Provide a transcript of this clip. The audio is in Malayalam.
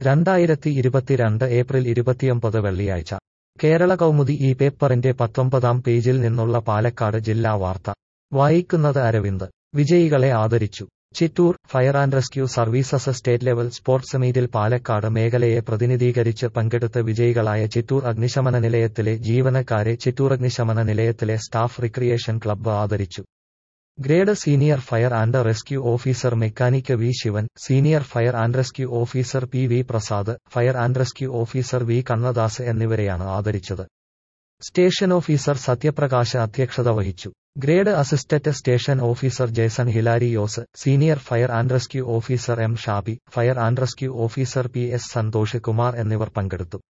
രണ്ടായിരത്തി ഇരുപത്തിരണ്ട് ഏപ്രിൽ ഇരുപത്തിയൊമ്പത് വെള്ളിയാഴ്ച കേരള കൗമുദി ഈ പേപ്പറിന്റെ പത്തൊമ്പതാം പേജിൽ നിന്നുള്ള പാലക്കാട് ജില്ലാ വാർത്ത വായിക്കുന്നത് അരവിന്ദ് വിജയികളെ ആദരിച്ചു Chittur fire and rescue services state level sports മീറ്റിൽ പാലക്കാട് മേഖലയെ പ്രതിനിധീകരിച്ച് പങ്കെടുത്ത് വിജയികളായ ചിറ്റൂർ അഗ്നിശമന നിലയത്തിലെ ജീവനക്കാരെ ചിറ്റൂർ അഗ്നിശമന നിലയത്തിലെ സ്റ്റാഫ് റിക്രിയേഷൻ ക്ലബ്ബ് ആദരിച്ചു grade senior fire and rescue officer mechanic V Sivan senior fire and rescue officer P V Prasad fire and rescue officer V Kannadas എന്നിവരെയാണ് ആദരിച്ചത് സ്റ്റേഷൻ ഓഫീസർ സത്യപ്രകാശ് അധ്യക്ഷത വഹിച്ചു grade assistant station officer Jason Hilarios senior fire and rescue officer M Shabi fire and rescue officer P S Santhosh Kumar എന്നിവർ പങ്കെടുത്തു